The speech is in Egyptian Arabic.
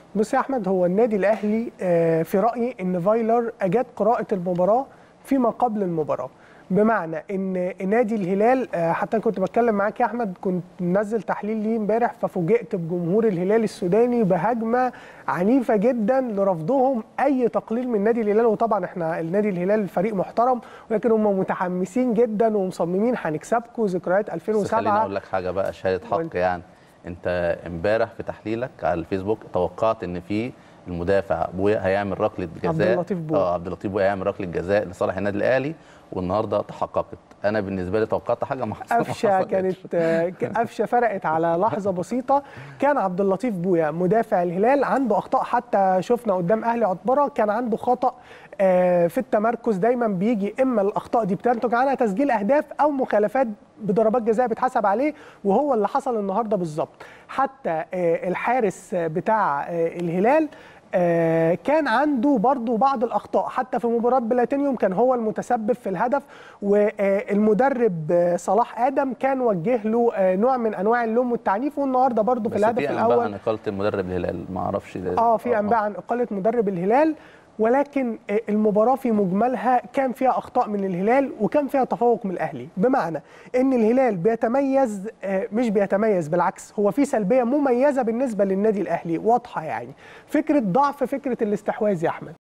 بص يا احمد هو النادي الاهلي آه، في رايي ان فايلر اجاد قراءه المباراه فيما قبل المباراه بمعنى ان نادي الهلال آه، حتى كنت بتكلم معاك يا احمد كنت منزل تحليل ليه امبارح ففوجئت بجمهور الهلال السوداني بهجمه عنيفه جدا لرفضهم اي تقليل من نادي الهلال وطبعا احنا النادي الهلال فريق محترم ولكن هم متحمسين جدا ومصممين هنكسبكم ذكريات بس خليني 2007 اقول لك حاجه بقى شهاده قول. حق يعني انت امبارح في تحليلك على الفيسبوك توقعت ان في المدافع بويا هيعمل ركله جزاء عبد اللطيف بويا. اه عبد اللطيف بويا هيعمل ركله جزاء لصالح النادي الاهلي والنهارده تحققت انا بالنسبه لي توقعت حاجه ما حصل- ما قفشه حصلتش. كانت آه، قفشه فرقت على لحظه بسيطه كان عبد اللطيف بويا مدافع الهلال عنده اخطاء حتى شفنا قدام اهلي عطبره كان عنده خطا آه، في التمركز دايما بيجي اما الاخطاء دي بتنتج عنها تسجيل اهداف او مخالفات بضربات جزاء بتحسب عليه وهو اللي حصل النهارده بالظبط حتى آه، الحارس بتاع آه، الهلال آه، كان عنده برضو بعض الاخطاء حتى في مباراه بلاتينيوم كان هو المتسبب في الهدف والمدرب آه، صلاح ادم كان وجه له آه، نوع من انواع اللوم والتعنيف والنهارده برضو في بس الهدف في انباء الاول عن اقاله المدرب الهلال ما اعرفش ده- اه في انباء عن اقاله مدرب الهلال ولكن آه، المباراه في مجملها كان فيها اخطاء من الهلال وكان فيها تفوق من الاهلي بمعنى ان الهلال بيتميز آه، مش بيتميز بالعكس هو في سلبيه مميزه بالنسبه للنادي الاهلي واضحه يعني فكره ضعف فكره الاستحواذ يا احمد